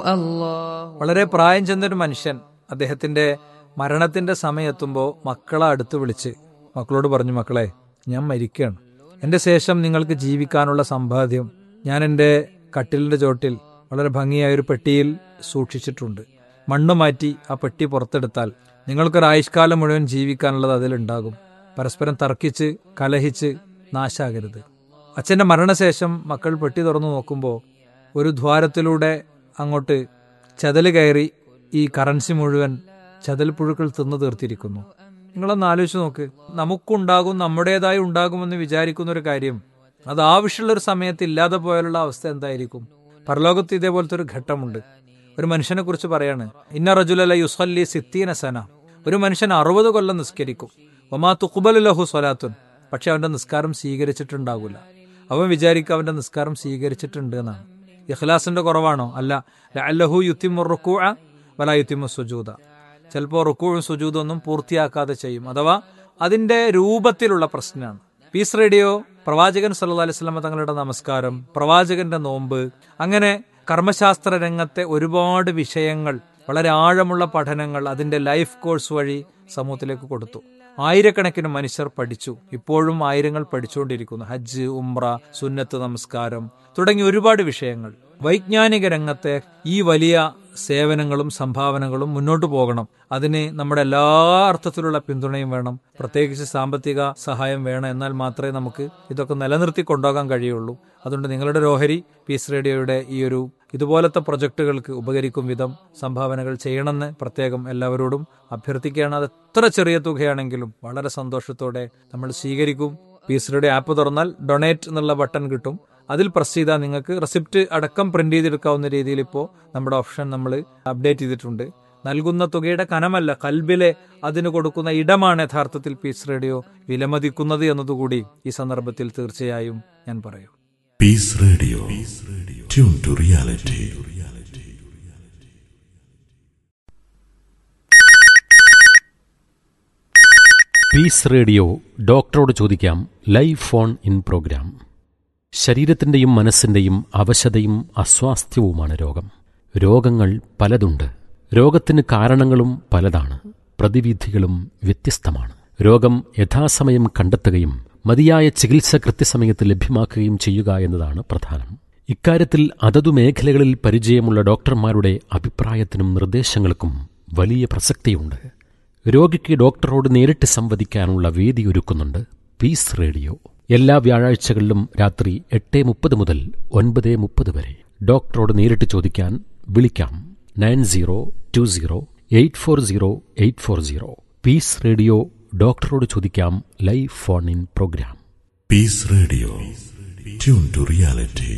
الله വളരെ പ്രായം ചെന്നൊരു മനുഷ്യൻ അദ്ദേഹത്തിന്റെ മരണത്തിന്റെ സമയമെത്തുമ്പോൾ മക്കളെ അടുത്ത് വിളിച്ച് മക്കളോട് പറഞ്ഞു മക്കളെ ഞാൻ മരിക്കുകയാണ് എൻ്റെ ശേഷം നിങ്ങൾക്ക് ജീവിക്കാനുള്ള സമ്പാദ്യം ഞാൻ എൻ്റെ കട്ടിലിൻ്റെ ചോട്ടിൽ വളരെ ഭംഗിയായ ഒരു പെട്ടിയിൽ സൂക്ഷിച്ചിട്ടുണ്ട് മണ്ണ് മാറ്റി ആ പെട്ടി പുറത്തെടുത്താൽ നിങ്ങൾക്കൊരു ആയുഷ്കാലം മുഴുവൻ ജീവിക്കാനുള്ളത് അതിലുണ്ടാകും പരസ്പരം തർക്കിച്ച് കലഹിച്ച് നാശാകരുത് അച്ഛൻ്റെ മരണശേഷം മക്കൾ പെട്ടി തുറന്നു നോക്കുമ്പോൾ ഒരു ദ്വാരത്തിലൂടെ അങ്ങോട്ട് ചതല് കയറി ഈ കറൻസി മുഴുവൻ ചതൽ പുഴുക്കൾ തിന്നു തീർത്തിരിക്കുന്നു നിങ്ങളൊന്ന് ആലോചിച്ച് നോക്ക് നമുക്കുണ്ടാകും നമ്മുടേതായി ഉണ്ടാകുമെന്ന് വിചാരിക്കുന്ന ഒരു കാര്യം അത് ആവശ്യമുള്ള ഒരു സമയത്ത് ഇല്ലാതെ പോയാലുള്ള അവസ്ഥ എന്തായിരിക്കും പരലോകത്ത് ഇതേപോലത്തെ ഒരു ഘട്ടമുണ്ട് ഒരു മനുഷ്യനെ കുറിച്ച് പറയാണ് ഇന്ന റജുലല യുസല്ലി സിത്തീന സന ഒരു മനുഷ്യൻ അറുപത് കൊല്ലം നിസ്കരിക്കും ഒമാ തുക്കുബൽ ലഹു സ്വലാത്തുൻ പക്ഷെ അവന്റെ നിസ്കാരം സ്വീകരിച്ചിട്ടുണ്ടാകില്ല അവൻ വിചാരിക്കും അവന്റെ നിസ്കാരം സ്വീകരിച്ചിട്ടുണ്ട് എന്നാണ് ഇഖ്ലാസിന്റെ കുറവാണോ അല്ല ലഹു യുത്തിമു റുക്കൂഅ വല യുത്തിമു സുജൂദ ചിലപ്പോൾ റുക്കൂഴും സുജൂദും ഒന്നും പൂർത്തിയാക്കാതെ ചെയ്യും അഥവാ അതിന്റെ രൂപത്തിലുള്ള പ്രശ്നമാണ് പീസ് റേഡിയോ പ്രവാചകൻ സല്ലല്ലാഹു അലൈഹി വസല്ലമ തങ്ങളുടെ നമസ്കാരം പ്രവാചകന്റെ നോമ്പ് അങ്ങനെ കർമ്മശാസ്ത്ര രംഗത്തെ ഒരുപാട് വിഷയങ്ങൾ വളരെ ആഴമുള്ള പഠനങ്ങൾ അതിന്റെ ലൈഫ് കോഴ്സ് വഴി സമൂഹത്തിലേക്ക് കൊടുത്തു ആയിരക്കണക്കിന് മനുഷ്യർ പഠിച്ചു ഇപ്പോഴും ആയിരങ്ങൾ പഠിച്ചുകൊണ്ടിരിക്കുന്നു ഹജ്ജ് ഉംറ സുന്നത്ത് നമസ്കാരം തുടങ്ങി ഒരുപാട് വിഷയങ്ങൾ വൈജ്ഞാനിക രംഗത്തെ ഈ വലിയ സേവനങ്ങളും സംഭാവനകളും മുന്നോട്ട് പോകണം അതിന് നമ്മുടെ എല്ലാ അർത്ഥത്തിലുള്ള പിന്തുണയും വേണം പ്രത്യേകിച്ച് സാമ്പത്തിക സഹായം വേണം എന്നാൽ മാത്രമേ നമുക്ക് ഇതൊക്കെ നിലനിർത്തി കൊണ്ടുപോകാൻ കഴിയുള്ളൂ അതുകൊണ്ട് നിങ്ങളുടെ ഒരു ഓഹരി പീസ് റേഡിയോയുടെ ഈ ഒരു ഇതുപോലത്തെ പ്രൊജക്ടുകൾക്ക് ഉപകരിക്കും വിധം സംഭാവനകൾ ചെയ്യണമെന്ന് പ്രത്യേകം എല്ലാവരോടും അഭ്യർത്ഥിക്കുകയാണ് അത് എത്ര ചെറിയ തുകയാണെങ്കിലും വളരെ സന്തോഷത്തോടെ നമ്മൾ സ്വീകരിക്കും പീസ് റേഡിയോ ആപ്പ് തുറന്നാൽ ഡൊണേറ്റ് എന്നുള്ള ബട്ടൺ കിട്ടും അതിൽ പ്രസ് ചെയ്താൽ നിങ്ങൾക്ക് റെസിപ്റ്റ് അടക്കം പ്രിന്റ് ചെയ്തെടുക്കാവുന്ന രീതിയിൽ ഇപ്പോൾ നമ്മുടെ ഓപ്ഷൻ നമ്മൾ അപ്ഡേറ്റ് ചെയ്തിട്ടുണ്ട് നൽകുന്ന തുകയുടെ കനമല്ല കൽബിലെ അതിന് കൊടുക്കുന്ന ഇടമാണ് യഥാർത്ഥത്തിൽ പീസ് റേഡിയോ വിലമതിക്കുന്നത് എന്നതുകൂടി ഈ സന്ദർഭത്തിൽ തീർച്ചയായും ഞാൻ പറയും Peace Radio. Tune to reality. Peace radio ഡോക്ടറോട് ചോദിക്കാം ലൈവ് ഫോൺ ഇൻ പ്രോഗ്രാം ശരീരത്തിൻ്റെയും മനസ്സിൻ്റെയും അവശതയും അസ്വാസ്ഥ്യവുമാണ് രോഗം രോഗങ്ങൾ പലതുണ്ട് രോഗത്തിന് കാരണങ്ങളും പലതാണ് പ്രതിവിധികളും വ്യത്യസ്തമാണ് രോഗം യഥാസമയം കണ്ടെത്തുകയും മതിയായ ചികിത്സ കൃത്യസമയത്ത് ലഭ്യമാക്കുകയും ചെയ്യുക എന്നതാണ് പ്രധാനം ഇക്കാര്യത്തിൽ അതതു മേഖലകളിൽ പരിചയമുള്ള ഡോക്ടർമാരുടെ അഭിപ്രായത്തിനും നിർദ്ദേശങ്ങൾക്കും വലിയ പ്രസക്തിയുണ്ട് രോഗിക്ക് ഡോക്ടറോട് നേരിട്ട് സംവദിക്കാനുള്ള വേദി ഒരുക്കുന്നുണ്ട് പീസ് റേഡിയോ എല്ലാ വ്യാഴാഴ്ചകളിലും രാത്രി എട്ട് മുപ്പത് മുതൽ ഒൻപത് മുപ്പത് വരെ ഡോക്ടറോട് നേരിട്ട് ചോദിക്കാൻ വിളിക്കാം nine zero two zero eight four zero eight four zero peace radio ഡോക്ടറോട് ചോദിക്കാം live phone in program Peace Radio. Tune to reality.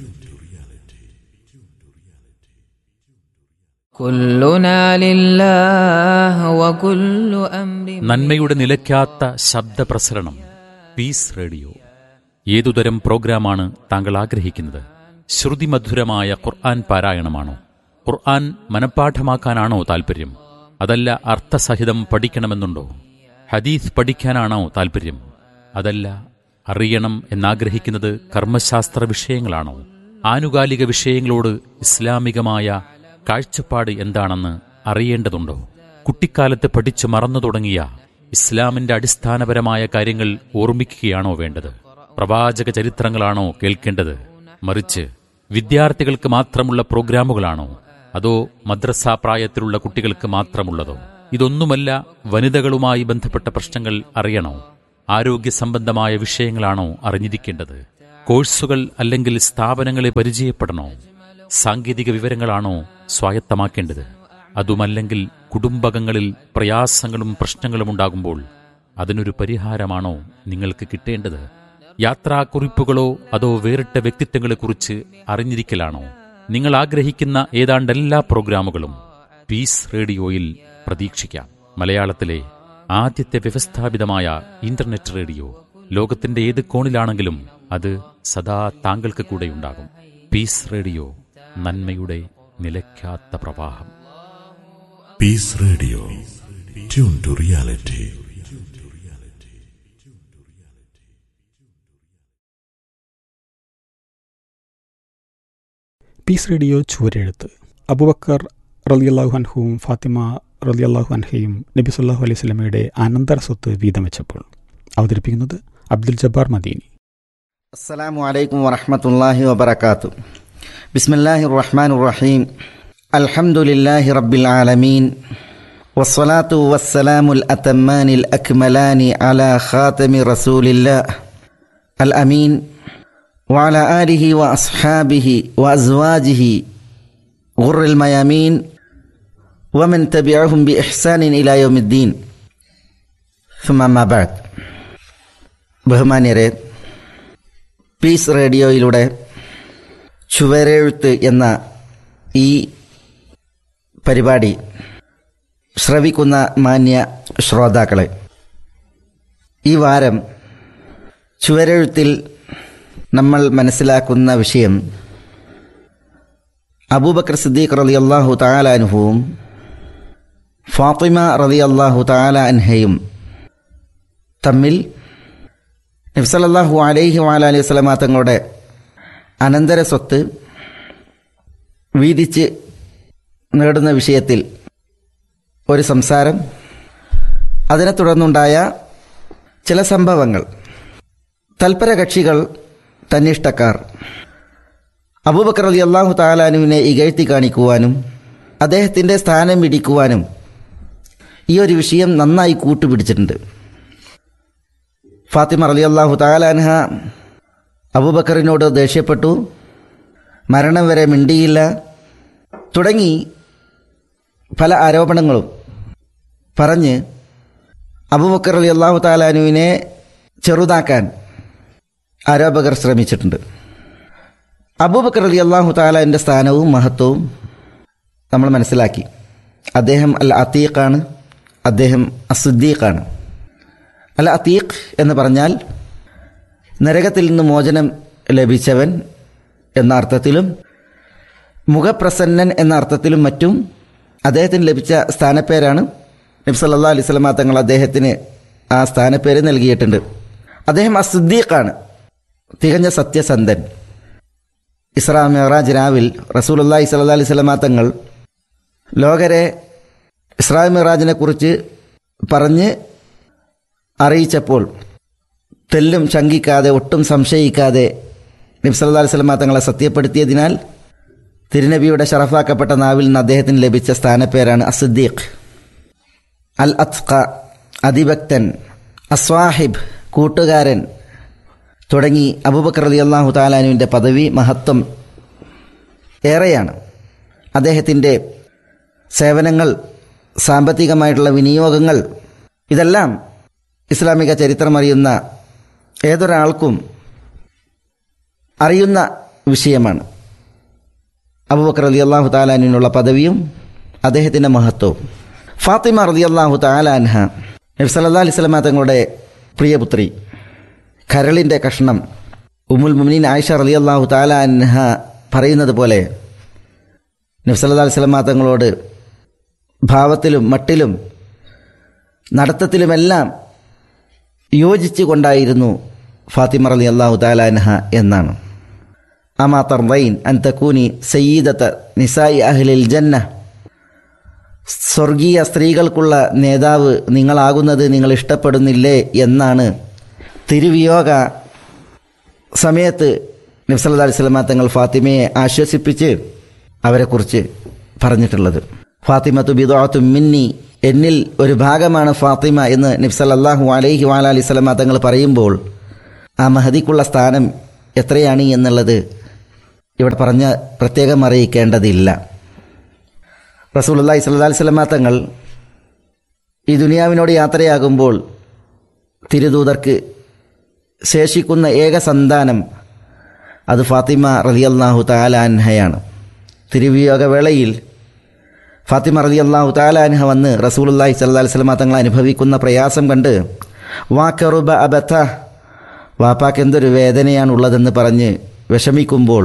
كلنا لله وكل أمر നന്മയുടെ നിലയ്ക്കാത്ത ശബ്ദപ്രസരണം പീസ് റേഡിയോ ഏതുതരം പ്രോഗ്രാമാണ് താങ്കൾ ആഗ്രഹിക്കുന്നത് ശ്രുതിമധുരമായ ഖുർആൻ പാരായണമാണോ ഖുർആൻ മനഃപ്പാഠമാക്കാനാണോ താൽപ്പര്യം അതല്ല അർത്ഥസഹിതം പഠിക്കണമെന്നുണ്ടോ ഹദീസ് പഠിക്കാനാണോ താൽപ്പര്യം അതല്ല അറിയണം എന്നാഗ്രഹിക്കുന്നത് കർമ്മശാസ്ത്ര വിഷയങ്ങളാണോ ആനുകാലിക വിഷയങ്ങളോട് ഇസ്ലാമികമായ കാഴ്ചപ്പാട് എന്താണെന്ന് അറിയേണ്ടതുണ്ടോ കുട്ടിക്കാലത്ത് പഠിച്ചു മറന്നു തുടങ്ങിയ ഇസ്ലാമിന്റെ അടിസ്ഥാനപരമായ കാര്യങ്ങൾ ഓർമ്മിക്കുകയാണോ വേണ്ടത് പ്രവാചക ചരിത്രങ്ങളാണോ കേൾക്കേണ്ടത് മറിച്ച് വിദ്യാർത്ഥികൾക്ക് മാത്രമുള്ള പ്രോഗ്രാമുകളാണോ അതോ മദ്രസ പ്രായത്തിലുള്ള കുട്ടികൾക്ക് മാത്രമുള്ളതോ ഇതൊന്നുമല്ല വനിതകളുമായി ബന്ധപ്പെട്ട പ്രശ്നങ്ങൾ അറിയണോ ആരോഗ്യ സംബന്ധമായ വിഷയങ്ങളാണോ അറിഞ്ഞിരിക്കേണ്ടത് കോഴ്സുകൾ അല്ലെങ്കിൽ സ്ഥാപനങ്ങളെ പരിചയപ്പെടണോ സാങ്കേതിക വിവരങ്ങളാണോ സ്വായത്തമാക്കേണ്ടത് അതുമല്ലെങ്കിൽ കുടുംബകങ്ങളിൽ പ്രയാസങ്ങളും പ്രശ്നങ്ങളും ഉണ്ടാകുമ്പോൾ അതിനൊരു പരിഹാരമാണോ നിങ്ങൾക്ക് കിട്ടേണ്ടത് യാത്രാക്കുറിപ്പുകളോ അതോ വേറിട്ട വ്യക്തിത്വങ്ങളെക്കുറിച്ച് അറിഞ്ഞിരിക്കലാണോ നിങ്ങൾ ആഗ്രഹിക്കുന്ന ഏതാണ്ട് എല്ലാ പ്രോഗ്രാമുകളും പീസ് റേഡിയോയിൽ പ്രതീക്ഷിക്കാം മലയാളത്തിലെ ആദ്യത്തെ വ്യവസ്ഥാപിതമായ ഇന്റർനെറ്റ് റേഡിയോ ലോകത്തിന്റെ ഏത് കോണിലാണെങ്കിലും അത് സദാ താങ്കൾക്ക് കൂടെയുണ്ടാകും പീസ് റേഡിയോ നന്മയുടെ നിലയ്ക്കാത്ത പ്രവാഹം Peace Radio. Tune to reality. Peace radio ചുവരെഴുത്ത് അബുബക്കർ റലിയല്ലാഹു അൻഹുവും ഫാത്തിമ റലിയല്ലാഹു അൻഹയും നബി സല്ലാഹു അലൈഹി സ്വലമയുടെ അനന്തര സ്വത്ത് വീതം വെച്ചപ്പോൾ അവതരിപ്പിക്കുന്നത് അബ്ദുൽ ജബ്ബാർ മദീനി السلام عليكم ورحمة الله وبركاته بسم الله الرحمن الرحيم الحمد لله رب العالمين والصلاة والسلام الأتمان الأكملان على خاتم رسول الله الأمين وعلى آله وأصحابه وأزواجه غر الميامين ومن تبعهم بإحسان إلى يوم الدين ثم ما بعد ബഹുമാന്യരെ പീസ് റേഡിയോയിലൂടെ ചുവരെഴുത്ത് എന്ന ഈ പരിപാടി ശ്രവിക്കുന്ന മാന്യ ശ്രോതാക്കളെ ഈ വാരം ചുവരെഴുത്തിൽ നമ്മൾ മനസ്സിലാക്കുന്ന വിഷയം അബൂബക്കർ സിദ്ദീഖ് റലി അള്ളാഹു താല അനുഭവവും ഫാത്തിമ റലി അള്ളാഹു താല അൻഹയും തമ്മിൽ നബ്സലല്ലാഹു അലൈഹി വാല അലൈഹി സ്വലമാ തങ്ങളുടെ അനന്തര സ്വത്ത് വീതിച്ച് നേടുന്ന വിഷയത്തിൽ ഒരു സംസാരം അതിനെ തുടർന്നുണ്ടായ ചില സംഭവങ്ങൾ തൽപര കക്ഷികൾ തന്നിഷ്ടക്കാർ അബൂബക്കർ അലി അള്ളാഹു താലാനുവിനെ ഇകഴ്ത്തി കാണിക്കുവാനും അദ്ദേഹത്തിൻ്റെ സ്ഥാനം ഇടിക്കുവാനും ഈ ഒരു വിഷയം നന്നായി കൂട്ടുപിടിച്ചിട്ടുണ്ട് ഫാത്തിമ അലി അള്ളാഹു താലാൻഹ അബൂബക്കറിനോട് ദേഷ്യപ്പെട്ടു മരണം വരെ മിണ്ടിയില്ല തുടങ്ങി പല ആരോപണങ്ങളും പറഞ്ഞ് അബൂബക്കർ അലി അള്ളാഹു താലാനുവിനെ ചെറുതാക്കാൻ ആരോപകർ ശ്രമിച്ചിട്ടുണ്ട് അബൂബക്കർ അലി അള്ളാഹു താലാൻ്റെ സ്ഥാനവും മഹത്വവും നമ്മൾ മനസ്സിലാക്കി അദ്ദേഹം അൽ അത്തീഖാണ് അദ്ദേഹം അസുദ്ദീഖാണ് അൽ അത്തീഖ് എന്ന് പറഞ്ഞാൽ നരകത്തിൽ നിന്ന് മോചനം ലഭിച്ചവൻ എന്ന അർത്ഥത്തിലും മുഖപ്രസന്നൻ എന്ന അർത്ഥത്തിലും മറ്റും അദ്ദേഹത്തിന് ലഭിച്ച സ്ഥാനപ്പേരാണ് നബ്സല്ലാ അലൈഹി സ്വലമ തങ്ങൾ അദ്ദേഹത്തിന് ആ സ്ഥാനപ്പേര് നൽകിയിട്ടുണ്ട് അദ്ദേഹം അസുദ്ദീഖാണ് തികഞ്ഞ സത്യസന്ധൻ ഇസ്രാ മെഹറാജ് രാവിൽ റസൂലുല്ലാഹി സ്വല്ലാ അലൈഹി സ്വലമ തങ്ങൾ ലോകരെ ഇസ്രാ മെഹറാജിനെ കുറിച്ച് പറഞ്ഞ് അറിയിച്ചപ്പോൾ തെല്ലും ശങ്കിക്കാതെ ഒട്ടും സംശയിക്കാതെ നബ്സല്ലാ അലൈഹി സ്വലമ തങ്ങളെ സത്യപ്പെടുത്തിയതിനാൽ തിരുനബിയുടെ ഷറഫാക്കപ്പെട്ട നാവിൽ നിന്ന് അദ്ദേഹത്തിന് ലഭിച്ച സ്ഥാനപ്പേരാണ് അസുദ്ദീഖ് അൽ അത്ഖ അതിഭക്തൻ അസ്വാഹിബ് കൂട്ടുകാരൻ തുടങ്ങി അബൂബക്കർ അലി അള്ളാഹു താലാനുവിൻ്റെ പദവി മഹത്വം ഏറെയാണ് അദ്ദേഹത്തിൻ്റെ സേവനങ്ങൾ സാമ്പത്തികമായിട്ടുള്ള വിനിയോഗങ്ങൾ ഇതെല്ലാം ഇസ്ലാമിക ചരിത്രം അറിയുന്ന ഏതൊരാൾക്കും അറിയുന്ന വിഷയമാണ് അബൂബക്കർ അലി അള്ളാഹു താലാനിനുള്ള പദവിയും അദ്ദേഹത്തിൻ്റെ മഹത്വവും ഫാത്തിമ റലി അള്ളാഹു താലാൻഹ നബി സല്ലാ അലൈഹി സ്വലമ തങ്ങളുടെ പ്രിയപുത്രി കരളിൻ്റെ കഷ്ണം ഉമുൽ മുമിനീൻ ആയിഷ റലി അള്ളാഹു താലാൻഹ പറയുന്നത് പോലെ നബി സല്ലാ അലൈഹി സ്വലമ തങ്ങളോട് ഭാവത്തിലും മട്ടിലും നടത്തത്തിലുമെല്ലാം യോജിച്ചു കൊണ്ടായിരുന്നു ഫാത്തിമ റലി അള്ളാഹു താലാൻഹ എന്നാണ് അമാ തർദൈൻ അൻ തക്കൂനി സയ്യീദത്ത് നിസായി അഹ്ലിൽ ജന്ന സ്വർഗീയ സ്ത്രീകൾക്കുള്ള നേതാവ് നിങ്ങളാകുന്നത് നിങ്ങൾ ഇഷ്ടപ്പെടുന്നില്ലേ എന്നാണ് തിരുവിയോഗ സമയത്ത് നബ്സല്ലാ അലൈഹി സ്വലമ തങ്ങൾ ഫാത്തിമയെ ആശ്വസിപ്പിച്ച് അവരെക്കുറിച്ച് പറഞ്ഞിട്ടുള്ളത് ഫാത്തിമത്തു ബിദാത്തു മിന്നി എന്നിൽ ഒരു ഭാഗമാണ് ഫാത്തിമ എന്ന് നബ്സല്ലാഹു അലൈഹി വാല അലൈഹി സ്വലമ തങ്ങൾ പറയുമ്പോൾ ആ മഹദിക്കുള്ള സ്ഥാനം എത്രയാണ് എന്നുള്ളത് ഇവിടെ പറഞ്ഞ പ്രത്യേകം അറിയിക്കേണ്ടതില്ല റസൂലുല്ലാഹി സ്വല്ലല്ലാഹി അലൈഹി വസല്ലമ തങ്ങൾ ഈ ദുനിയാവിനോട് യാത്രയാകുമ്പോൾ തിരുദൂതർക്ക് ശേഷിക്കുന്ന ഏക സന്താനം അത് ഫാത്തിമ റളിയല്ലാഹു താലാൻഹയാണ് തിരുവിയോഗ വേളയിൽ ഫാത്തിമ റളിയല്ലാഹു താലാൻഹ വന്ന് റസൂലുല്ലാഹി സ്വല്ലല്ലാഹി അലൈഹി വസല്ലമ തങ്ങൾ അനുഭവിക്കുന്ന പ്രയാസം കണ്ട് വാക്കറുബ അബത്ത വാപ്പാക്ക് എന്തൊരു വേദനയാണുള്ളതെന്ന് പറഞ്ഞ് വിഷമിക്കുമ്പോൾ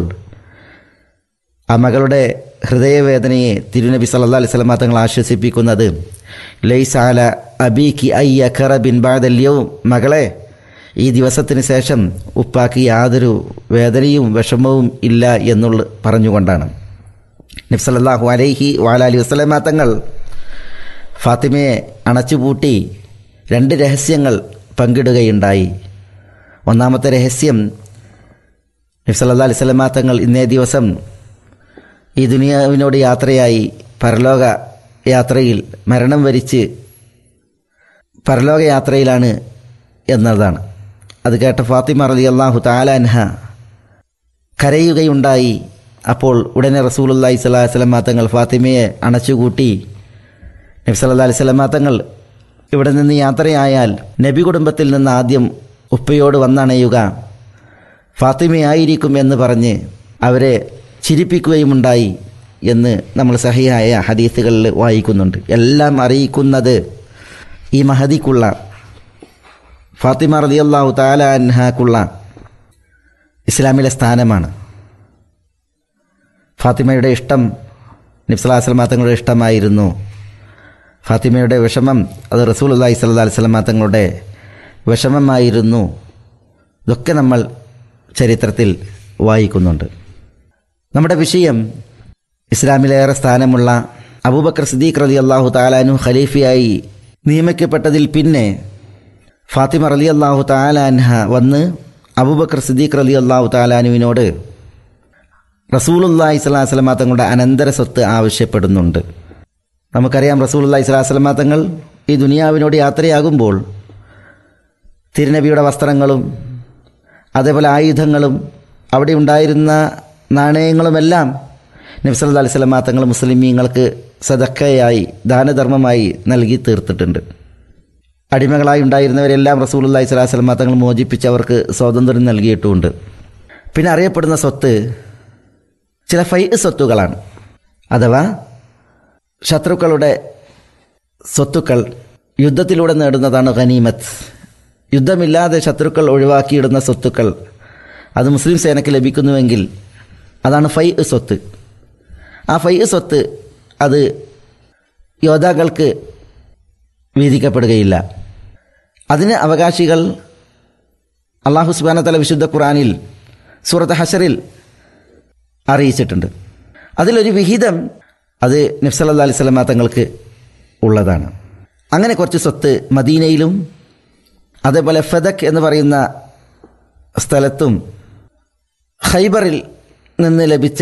ആ മകളുടെ ഹൃദയവേദനയെ തിരുനബി സല്ലാ അലൈഹി സ്വലമ തങ്ങൾ ആശ്വസിപ്പിക്കുന്നത് ലൈസാല അബീക്ക് അയ്യ ഖറബിൻ ബാദല്യവും മകളെ ഈ ദിവസത്തിന് ശേഷം ഉപ്പാക്ക് യാതൊരു വേദനയും വിഷമവും ഇല്ല എന്നുള്ള പറഞ്ഞുകൊണ്ടാണ് നബ്സല്ലാഹു അലൈഹി വാലാലി വസ്ലമാ തങ്ങൾ ഫാത്തിമയെ അണച്ചുപൂട്ടി രണ്ട് രഹസ്യങ്ങൾ പങ്കിടുകയുണ്ടായി ഒന്നാമത്തെ രഹസ്യം നബ്സല്ലാ അലൈഹി സ്വലമാ തങ്ങൾ ഇന്നേ ദിവസം ഈ ദുനിയാവിനോട് യാത്രയായി പരലോക യാത്രയിൽ മരണം വരിച്ച് പരലോക യാത്രയിലാണ് എന്നതാണ് അത് കേട്ട ഫാത്തിമ റലി അള്ളാഹു താലാൻഹ കരയുകയുണ്ടായി അപ്പോൾ ഉടനെ റസൂലുല്ലാഹി സ്വലാഹു വസ്ലമാ തങ്ങൾ ഫാത്തിമയെ അണച്ചുകൂട്ടി നബി സല്ലാ അലൈഹി സ്വലമാ തങ്ങൾ ഇവിടെ നിന്ന് യാത്രയായാൽ നബി കുടുംബത്തിൽ നിന്ന് ആദ്യം ഉപ്പയോട് വന്നണയുക ഫാത്തിമയായിരിക്കും എന്ന് പറഞ്ഞ് അവരെ ചിരിപ്പിക്കുകയുമുണ്ടായി എന്ന് നമ്മൾ സഹിയായ ഹദീസുകളിൽ വായിക്കുന്നുണ്ട് എല്ലാം അറിയിക്കുന്നത് ഈ മഹദിക്കുള്ള ഫാത്തിമ റളിയല്ലാഹു തആല അൻഹാക്കുള്ള ഇസ്ലാമിലെ സ്ഥാനമാണ് ഫാത്തിമയുടെ ഇഷ്ടം നിബ്സലാസ്ലമാ തങ്ങളുടെ ഇഷ്ടമായിരുന്നു ഫാത്തിമയുടെ വിഷമം അത് റസൂൽ അള്ളാഹി സ്വല്ലാ അലിസ്ലമാ തങ്ങളുടെ വിഷമമായിരുന്നു ഇതൊക്കെ നമ്മൾ ചരിത്രത്തിൽ വായിക്കുന്നുണ്ട് നമ്മുടെ വിഷയം ഇസ്ലാമിലേറെ സ്ഥാനമുള്ള അബൂബക്കർ സിദ്ദീഖ് റലി അള്ളാഹു താലാനു ഖലീഫയായി നിയമിക്കപ്പെട്ടതിൽ പിന്നെ ഫാത്തിമ റലി അള്ളാഹു താലാൻഹ വന്ന് അബൂബക്കർ സിദ്ദീഖ് റലി അള്ളാഹു താലാനുവിനോട് റസൂലുല്ലാഹി സ്വലാഹു വസ്ലമ തങ്ങളുടെ അനന്തര സ്വത്ത് ആവശ്യപ്പെടുന്നുണ്ട് നമുക്കറിയാം റസൂലുല്ലാഹി സ്വലാഹു വസ്ലമ തങ്ങൾ ഈ ദുനിയാവിനോട് യാത്രയാകുമ്പോൾ തിരുനബിയുടെ വസ്ത്രങ്ങളും അതേപോലെ ആയുധങ്ങളും അവിടെ ഉണ്ടായിരുന്ന നാണയങ്ങളുമെല്ലാം നബ്സല്ലാ അലൈഹി സ്വലമാ തങ്ങൾ മുസ്ലിമീങ്ങൾക്ക് സദക്കയായി ദാനധർമ്മമായി നൽകി തീർത്തിട്ടുണ്ട് അടിമകളായി ഉണ്ടായിരുന്നവരെല്ലാം റസൂലുല്ലാഹി സ്വലാഹു സ്വലമാ തങ്ങൾ മോചിപ്പിച്ച് അവർക്ക് സ്വാതന്ത്ര്യം നൽകിയിട്ടുമുണ്ട് പിന്നെ അറിയപ്പെടുന്ന സ്വത്ത് ചില ഫൈ സ്വത്തുകളാണ് അഥവാ ശത്രുക്കളുടെ സ്വത്തുക്കൾ യുദ്ധത്തിലൂടെ നേടുന്നതാണ് ഖനീമത്ത് യുദ്ധമില്ലാതെ ശത്രുക്കൾ ഒഴിവാക്കിയിടുന്ന സ്വത്തുക്കൾ അത് മുസ്ലിം സേനയ്ക്ക് ലഭിക്കുന്നുവെങ്കിൽ അതാണ് ഫൈ സ്വത്ത് ആ ഫൈ സ്വത്ത് അത് യോദ്ധാക്കൾക്ക് വീതിക്കപ്പെടുകയില്ല അതിന് അവകാശികൾ അള്ളാഹു സുബാനത്തല വിശുദ്ധ ഖുറാനിൽ സൂറത്ത് ഹഷറിൽ അറിയിച്ചിട്ടുണ്ട് അതിലൊരു വിഹിതം അത് നബ്സല്ലാ അലൈഹി സ്വലമ തങ്ങൾക്ക് ഉള്ളതാണ് അങ്ങനെ കുറച്ച് സ്വത്ത് മദീനയിലും അതേപോലെ ഫെദക് എന്ന് പറയുന്ന സ്ഥലത്തും ഖൈബറിൽ നിന്ന് ലഭിച്ച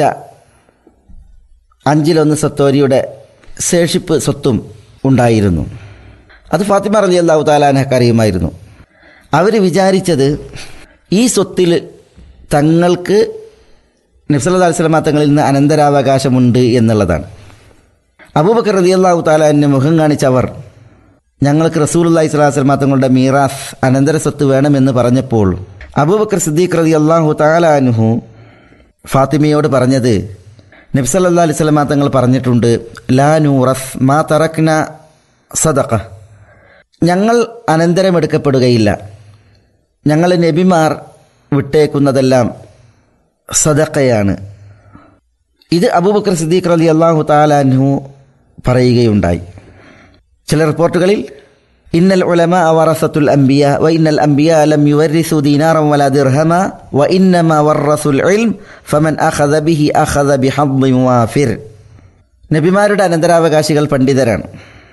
അഞ്ചിലൊന്ന് സത്തോരിയുടെ ശേഷിപ്പ് സ്വത്തും ഉണ്ടായിരുന്നു അത് ഫാത്തിമ റലി അള്ളാഹു താലാനൊക്കെ അറിയുമായിരുന്നു അവർ വിചാരിച്ചത് ഈ സ്വത്തിൽ തങ്ങൾക്ക് നബ്സല്ലാ അലിസ്ലാം തങ്ങളിൽ നിന്ന് അനന്തരാവകാശമുണ്ട് എന്നുള്ളതാണ് അബൂബക്കർ റലി അള്ളാഹു താലാനെ മുഖം കാണിച്ചവർ ഞങ്ങൾക്ക് റസൂലുല്ലാഹി സ്വലാസ്ലമ തങ്ങളുടെ മീറാസ് അനന്തര സ്വത്ത് വേണമെന്ന് പറഞ്ഞപ്പോൾ അബൂബക്കർ സിദ്ദീഖ് റലി അള്ളാഹു താലാനുഹു ഫാത്തിമയോട് പറഞ്ഞത് നബ്സല്ലാ അലൈഹി സ്വലമ തങ്ങൾ പറഞ്ഞിട്ടുണ്ട് ലാ നൂറസ് മാ തറക്ന സദഖ ഞങ്ങൾ അനന്തരമെടുക്കപ്പെടുകയില്ല ഞങ്ങൾ നബിമാർ വിട്ടേക്കുന്നതെല്ലാം സദക്കയാണ് ഇത് അബൂബക്കർ സിദ്ദീഖ് റലി അള്ളാഹു താലാൻഹു പറയുകയുണ്ടായി ചില റിപ്പോർട്ടുകളിൽ ഇന്നൽ ഉലമ വറസത്തുൽ അംബിയ വ ഇന്നൽ അംബിയ ലം യുവരിസു ദീനാറം വല ദിർഹമ വ ഇന്നമ വറസുൽ ഇൽം ഫമൻ അഖദ ബിഹി അഖദ ബിഹദ്ദി വാഫിർ നബിമാരുടെ അനന്തരാവകാശികൾ പണ്ഡിതരാണ്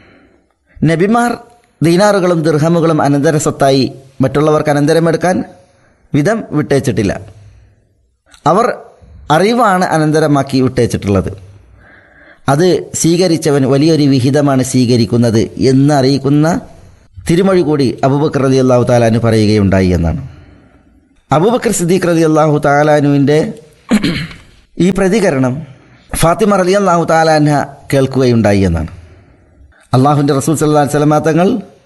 നബിമാർ ദീനാറുകളും ദിർഹമുകളും അനന്തര സ്വത്തായി മറ്റുള്ളവർക്ക് അനന്തരമെടുക്കാൻ വിധം വിട്ടേച്ചിട്ടില്ല അവർ അറിവാണ് അനന്തരമാക്കി വിട്ടേച്ചിട്ടുള്ളത് അത് സ്വീകരിച്ചവൻ വലിയൊരു വിഹിതമാണ് സ്വീകരിക്കുന്നത് എന്ന് അറിയിക്കുന്ന തിരുമൊഴി കൂടി അബൂബക്കർ റതി അള്ളാഹു താലാനു പറയുകയുണ്ടായി എന്നാണ് അബൂബക്കർ സിദ്ദീഖ് റതി അള്ളാഹു താലാനുവിൻ്റെ ഈ പ്രതികരണം ഫാത്തിമ റലി അള്ളാഹു താലാൻഹ കേൾക്കുകയുണ്ടായി എന്നാണ് അള്ളാഹുവിൻ്റെ റസൂൽ സല്ലാ സ്വലമാ തങ്ങൾ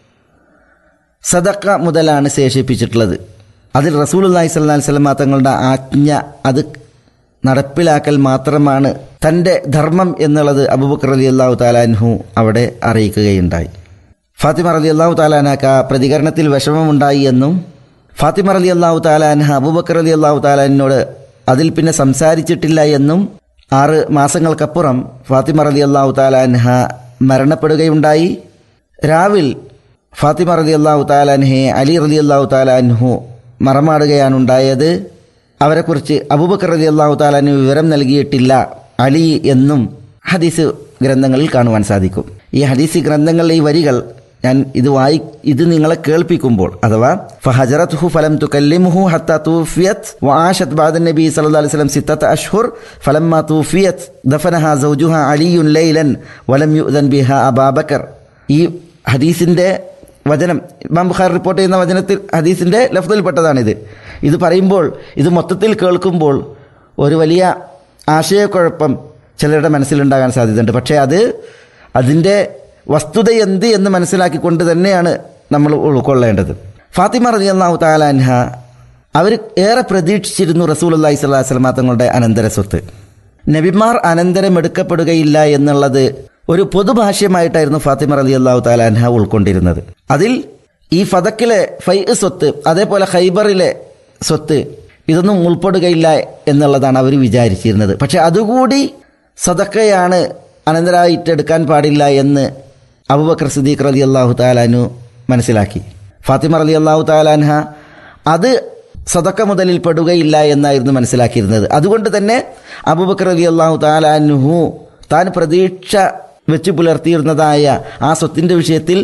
സദക്ക മുതലാണ് ശേഷിപ്പിച്ചിട്ടുള്ളത് അതിൽ റസൂൽ അള്ളാഹി സ്വല്ലാ സ്വലമാ തങ്ങളുടെ ആജ്ഞ അത് നടപ്പിലാക്കൽ മാത്രമാണ് തൻ്റെ ധർമ്മം എന്നുള്ളത് അബൂബക്കർ അലി അള്ളാഹു താലാൻഹു അവിടെ അറിയിക്കുകയുണ്ടായി ഫാത്തിമ അലി അള്ളാഹു താലാനക്ക് ആ പ്രതികരണത്തിൽ വിഷമമുണ്ടായി എന്നും ഫാത്തിമ അലി അള്ളാഹു താലാൻഹ അബൂബക്കർ അലി അള്ളാഹു താലാനോട് അതിൽ പിന്നെ സംസാരിച്ചിട്ടില്ല എന്നും ആറ് മാസങ്ങൾക്കപ്പുറം ഫാത്തിമ അലി അള്ളാഹു താലാൻഹ മരണപ്പെടുകയുണ്ടായി രാവിൽ ഫാത്തിമ റലി അള്ളാഹു താലാൻഹയെ അലി റലി അള്ളാഹു താലാൻഹു മറമാടുകയാണുണ്ടായത് അവരെക്കുറിച്ച് അബൂബക്കർ റലി അള്ളാഹു താലാന് വിവരം നൽകിയിട്ടില്ല അലി എന്നും ഹദീസ് ഗ്രന്ഥങ്ങളിൽ കാണുവാൻ സാധിക്കും ഈ ഹദീസ് ഗ്രന്ഥങ്ങളിലെ ഈ വരികൾ ഞാൻ ഇത് വായി ഇത് നിങ്ങളെ കേൾപ്പിക്കുമ്പോൾ അഥവാ ഫഹജറത്ഹു ഫലം തുകല്ലിമുഹു ഹത്ത തൂഫിയത് വആശത് ബഅദ നബി സല്ലല്ലാഹു അലൈഹി വസല്ലം സിത്തത അഷ്ഹുർ ഫലമ്മ തൂഫിയത് ദഫനഹ സൗജുഹ അലിയുൻ ലൈലൻ വലം യുഅ്ദൻ ബിഹ അബാബക്കർ ഈ ഹദീസിന്റെ വചനം ഇമാം ബുഖാർ റിപ്പോർട്ട് ചെയ്യുന്ന വചനത്തിൽ ഹദീസിന്റെ ലഫ്തിൽപ്പെട്ടതാണിത് ഇത് പറയുമ്പോൾ ഇത് മൊത്തത്തിൽ കേൾക്കുമ്പോൾ ഒരു വലിയ ആശയക്കുഴപ്പം ചിലരുടെ മനസ്സിലുണ്ടാകാൻ സാധ്യതയുണ്ട് പക്ഷേ അത് അതിൻ്റെ വസ്തുത എന്ത് എന്ന് മനസ്സിലാക്കിക്കൊണ്ട് തന്നെയാണ് നമ്മൾ ഉൾക്കൊള്ളേണ്ടത് ഫാത്തിമ റലി അള്ളാഹു താലാൻഹ അവർ ഏറെ പ്രതീക്ഷിച്ചിരുന്നു റസൂൽ അള്ളാഹി സ്വലാഹു വസ്ലമ തങ്ങളുടെ അനന്തര സ്വത്ത് നബിമാർ അനന്തരം എടുക്കപ്പെടുകയില്ല എന്നുള്ളത് ഒരു പൊതുഭാഷ്യമായിട്ടായിരുന്നു ഫാത്തിമ റലി അള്ളാഹു താലാൻഹ ഉൾക്കൊണ്ടിരുന്നത് അതിൽ ഈ ഫതക്കിലെ ഫൈ സ്വത്ത് അതേപോലെ ഖൈബറിലെ സ്വത്ത് ഇതൊന്നും ഉൾപ്പെടുകയില്ല എന്നുള്ളതാണ് അവർ വിചാരിച്ചിരുന്നത് പക്ഷെ അതുകൂടി സദക്കയാണ് അനന്തരായിട്ട് എടുക്കാൻ പാടില്ല എന്ന് അബുബക്കർ സിദ്ദീഖ് റലി അള്ളാഹു താലാനു മനസ്സിലാക്കി ഫാത്തിമ റലി അള്ളാഹു താലാൻഹ അത് സദക്ക മുതലിൽ പെടുകയില്ല എന്നായിരുന്നു മനസ്സിലാക്കിയിരുന്നത് അതുകൊണ്ട് തന്നെ അബൂബക്കർ അലി അള്ളാഹു താലാനുഹു താൻ പ്രതീക്ഷ വെച്ച് പുലർത്തിയിരുന്നതായ ആ സ്വത്തിൻ്റെ വിഷയത്തിൽ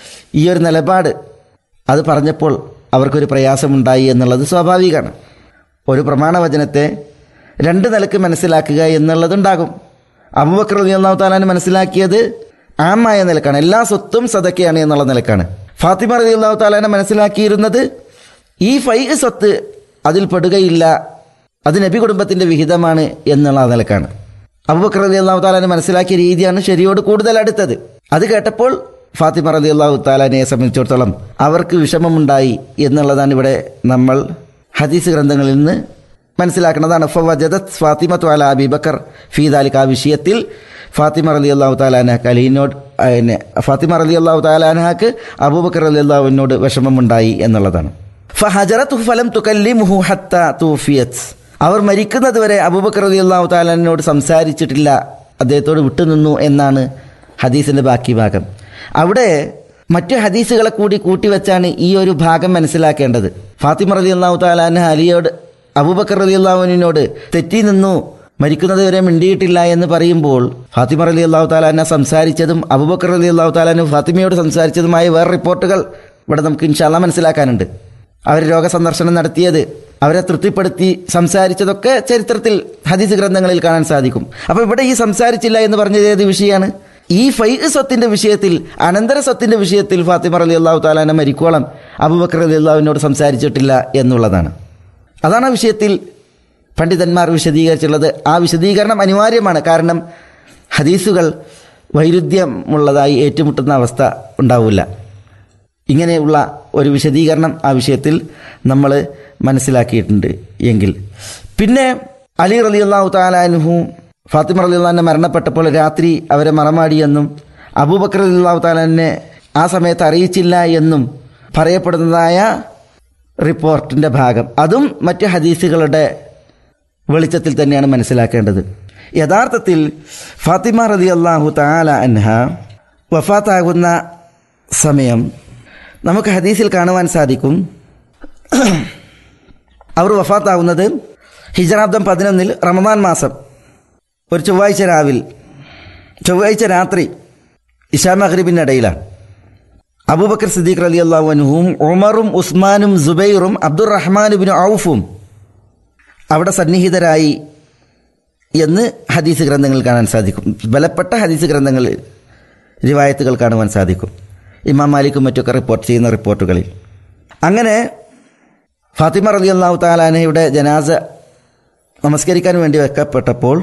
ഈ ഒരു നിലപാട് അത് പറഞ്ഞപ്പോൾ അവർക്കൊരു പ്രയാസമുണ്ടായി എന്നുള്ളത് സ്വാഭാവികമാണ് ഒരു പ്രമാണവചനത്തെ രണ്ട് നിലക്ക് മനസ്സിലാക്കുക എന്നുള്ളതുണ്ടാകും അബൂബക്കർ അലി അള്ളാഹു താലാൻ മനസ്സിലാക്കിയത് ആമായ നിലക്കാണ് എല്ലാ സ്വത്തും സദക്കയാണ് എന്നുള്ള നിലക്കാണ് ഫാത്തിമ റലി അള്ളാഹു താലാനെ മനസ്സിലാക്കിയിരുന്നത് ഈ ഫൈ സ്വത്ത് അതിൽ പെടുകയില്ല അത് നബി കുടുംബത്തിന്റെ വിഹിതമാണ് എന്നുള്ള നിലക്കാണ് അബൂബക്കർ റലി അള്ളാഹു താലാനെ മനസ്സിലാക്കിയ രീതിയാണ് ശരിയോട് കൂടുതൽ അടുത്തത് അത് കേട്ടപ്പോൾ ഫാത്തിമ റലി അള്ളാഹു താലാനെ സംബന്ധിച്ചിടത്തോളം അവർക്ക് വിഷമമുണ്ടായി എന്നുള്ളതാണ് ഇവിടെ നമ്മൾ ഹദീസ് ഗ്രന്ഥങ്ങളിൽ നിന്ന് മനസ്സിലാക്കുന്നതാണ് ഫവജദത് ഫാത്തിമ ത്വാല അബിബക്കർ ഫീദാലിക്ക് ആ വിഷയത്തിൽ ഫാത്തിമ റലി അള്ളാഹു താലാന കലീനോട് പിന്നെ ഫാത്തിമ റലി അള്ളാഹു താലാനഹക്ക് അബൂബക്കർ റലി അള്ളാഹുവിനോട് വിഷമമുണ്ടായി എന്നുള്ളതാണ് ഫഹജറത്തു ഫലം തുകല്ലിമുഹു ഹത്ത തൂഫിയത് അവർ മരിക്കുന്നത് വരെ അബൂബക്കർ റലി അള്ളാഹു താലാനോട് സംസാരിച്ചിട്ടില്ല അദ്ദേഹത്തോട് വിട്ടുനിന്നു എന്നാണ് ഹദീസിന്റെ ബാക്കി ഭാഗം അവിടെ മറ്റു ഹദീസുകളെ കൂടി കൂട്ടിവെച്ചാണ് ഈ ഒരു ഭാഗം മനസ്സിലാക്കേണ്ടത് ഫാത്തിമ റലി അള്ളാഹു താലാന അലിയോട് അബൂബക്കർ റലി അള്ളാഹുവിനോട് തെറ്റി നിന്നു മരിക്കുന്നത് വരെ മിണ്ടിയിട്ടില്ല എന്ന് പറയുമ്പോൾ ഫാത്തിമ റലി അള്ളാഹു താലാന സംസാരിച്ചതും അബൂബക്കർ റലി അള്ളാഹു താലാനും ഫാത്തിമയോട് സംസാരിച്ചതുമായ വേറെ റിപ്പോർട്ടുകൾ ഇവിടെ നമുക്ക് ഇൻഷാല്ല മനസ്സിലാക്കാനുണ്ട് അവർ രോഗസന്ദർശനം നടത്തിയത് അവരെ തൃപ്തിപ്പെടുത്തി സംസാരിച്ചതൊക്കെ ചരിത്രത്തിൽ ഹദീസ് ഗ്രന്ഥങ്ങളിൽ കാണാൻ സാധിക്കും അപ്പോൾ ഇവിടെ ഈ സംസാരിച്ചില്ല എന്ന് പറഞ്ഞത് ഏത് വിഷയമാണ് ഈ ഫൈ സ്വത്തിന്റെ വിഷയത്തിൽ അനന്തര സ്വത്തിന്റെ വിഷയത്തിൽ ഫാത്തിമ അലി അള്ളാഹു താലാന മരിക്കോളം അബുബക്കർ അലി അള്ളാഹുവിനോട് സംസാരിച്ചിട്ടില്ല എന്നുള്ളതാണ് അതാണ് ആ വിഷയത്തിൽ പണ്ഡിതന്മാർ വിശദീകരിച്ചുള്ളത് ആ വിശദീകരണം അനിവാര്യമാണ് കാരണം ഹദീസുകൾ വൈരുദ്ധ്യമുള്ളതായി ഏറ്റുമുട്ടുന്ന അവസ്ഥ ഉണ്ടാവില്ല ഇങ്ങനെയുള്ള ഒരു വിശദീകരണം ആ വിഷയത്തിൽ നമ്മൾ മനസ്സിലാക്കിയിട്ടുണ്ട് എങ്കിൽ പിന്നെ അലി റലി അള്ളാഹു താലാനുഹു ഫാത്തിമ റലി അള്ളഹാനെ മരണപ്പെട്ടപ്പോൾ രാത്രി അവരെ മറമാടിയെന്നും അബൂബക്കർ അലി അള്ളാഹു താലാനെ ആ സമയത്ത് അറിയിച്ചില്ല എന്നും പറയപ്പെടുന്നതായ റിപ്പോർട്ടിൻ്റെ ഭാഗം അതും മറ്റ് ഹദീസുകളുടെ വെളിച്ചത്തിൽ തന്നെയാണ് മനസ്സിലാക്കേണ്ടത് യഥാർത്ഥത്തിൽ ഫാത്തിമ റലി അള്ളാഹു താല അൻഹ വഫാത്താകുന്ന സമയം നമുക്ക് ഹദീസിൽ കാണുവാൻ സാധിക്കും അവർ വഫാത്താകുന്നത് ഹിജറാബ്ദം പതിനൊന്നിൽ റമദാൻ മാസം ഒരു ചൊവ്വാഴ്ച രാവിൽ ചൊവ്വാഴ്ച രാത്രി ഇഷാ മഹ്രിബിൻ്റെ ഇടയിലാണ് അബൂബക്കർ സിദ്ദീഖ് അലി അള്ളാഹുനുഹും ഉമറും ഉസ്മാനും സുബൈറും അബ്ദുറഹ്മാനുബിൻ ഔഫും അവിടെ സന്നിഹിതരായി എന്ന് ഹദീസ് ഗ്രന്ഥങ്ങളിൽ കാണാൻ സാധിക്കും ബലപ്പെട്ട ഹദീസ് ഗ്രന്ഥങ്ങളിൽ റിവായത്തുകൾ കാണുവാൻ സാധിക്കും ഇമാം മാലിക്കും മറ്റൊക്കെ റിപ്പോർട്ട് ചെയ്യുന്ന റിപ്പോർട്ടുകളിൽ അങ്ങനെ ഫാത്തിമ റലി അള്ളാഹു താലാനയുടെ ജനാസ നമസ്കരിക്കാൻ വേണ്ടി വെക്കപ്പെട്ടപ്പോൾ